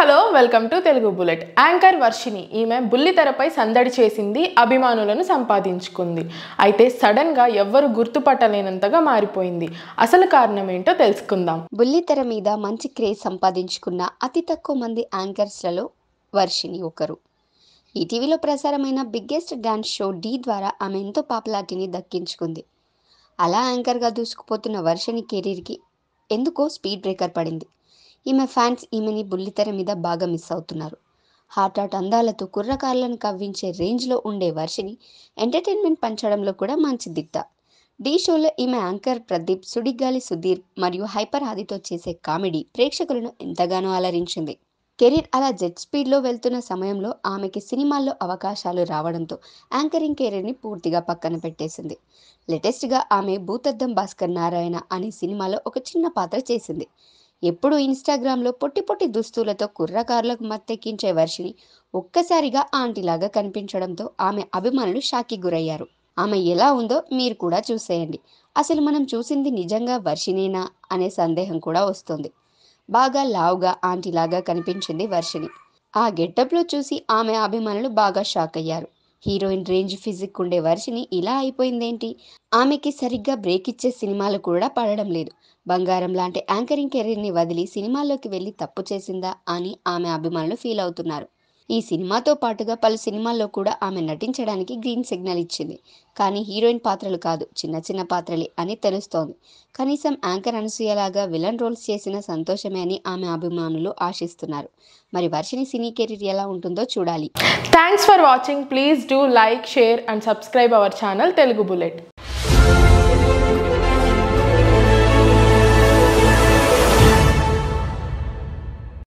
hello welcome to Telugu bullet anchor Varshini ఈమె బుల్లితెరపై సందడి చేసింది అభిమానులను సంపాదించుకుంది అయితే సడన్గా ఎవ్వరు గుర్తుపట్టలేనంతగా మారిపోయింది అసలు కారణం ఏంటో తెలుసుకుందాం బుల్లితెర మీద మంచి క్రేజ్ సంపాదించుకున్న అతి తక్కువ మంది యాంకర్స్లలో వర్షిని ఒకరు ఈటీవీలో ప్రసారమైన బిగ్గెస్ట్ డాన్స్ షో డీ ద్వారా ఆమె ఎంతో పాపులారిటీని దక్కించుకుంది అలా యాంకర్గా దూసుకుపోతున్న వర్షిని కెరీర్కి ఎందుకో స్పీడ్ బ్రేకర్ పడింది ఈమె ఫ్యాన్స్ ఈమెని బుల్లితెర మీద బాగా మిస్ అవుతున్నారు హాట్ హాట్ అందాలతో కుర్రకారులను కవ్వించే రేంజ్లో ఉండే వర్షిని ఎంటర్టైన్మెంట్ పంచడంలో కూడా మంచి దిట్ట ఢీ షోలో ఈమె యాంకర్ ప్రదీప్ సుడిగాలి సుధీర్ మరియు హైపర్ ఆదితో చేసే కామెడీ ప్రేక్షకులను ఎంతగానో అలరించింది కెరీర్ అలా జెట్ స్పీడ్లో వెళ్తున్న సమయంలో ఆమెకి సినిమాల్లో అవకాశాలు రావడంతో యాంకరింగ్ కెరీర్ని పూర్తిగా పక్కన పెట్టేసింది లేటెస్ట్గా ఆమె భూతద్దం భాస్కర్ నారాయణ అనే సినిమాలో ఒక చిన్న పాత్ర చేసింది ఎప్పుడు ఇన్స్టాగ్రామ్లో పొట్టి పొట్టి దుస్తులతో కుర్రకారులకు మత్తెక్కించే వర్షిని ఒక్కసారిగా ఆంటీలాగా కనిపించడంతో ఆమె అభిమానులు షాకి గురయ్యారు ఆమె ఎలా ఉందో మీరు కూడా చూసేయండి అసలు మనం చూసింది నిజంగా వర్షినేనా అనే సందేహం కూడా వస్తుంది బాగా లావుగా ఆంటీలాగా కనిపించింది వర్షిని ఆ గెటప్లో చూసి ఆమె అభిమానులు బాగా షాక్ అయ్యారు హీరోయిన్ రేంజ్ ఫిజిక్ ఉండే వర్షిని ఇలా అయిపోయిందేంటి ఆమెకి సరిగ్గా బ్రేక్ ఇచ్చే సినిమాలు కూడా పడడం లేదు బంగారం లాంటి యాంకరింగ్ కెరీర్ని వదిలి సినిమాల్లోకి వెళ్ళి తప్పు చేసిందా అని ఆమె అభిమానులు ఫీల్ అవుతున్నారు ఈ సినిమాతో పాటుగా పలు సినిమాల్లో కూడా ఆమె నటించడానికి గ్రీన్ సిగ్నల్ ఇచ్చింది కానీ హీరోయిన్ పాత్రలు కాదు చిన్న చిన్న పాత్రలే అని తెలుస్తోంది కనీసం యాంకర్ అనసూయలాగా విలన్ రోల్స్ చేసిన సంతోషమే అని ఆమె అభిమానులు ఆశిస్తున్నారు మరి వర్షిని సినీ కెరీర్ ఎలా ఉంటుందో చూడాలి thanks for watching please do like share and subscribe our channel Telugu bullet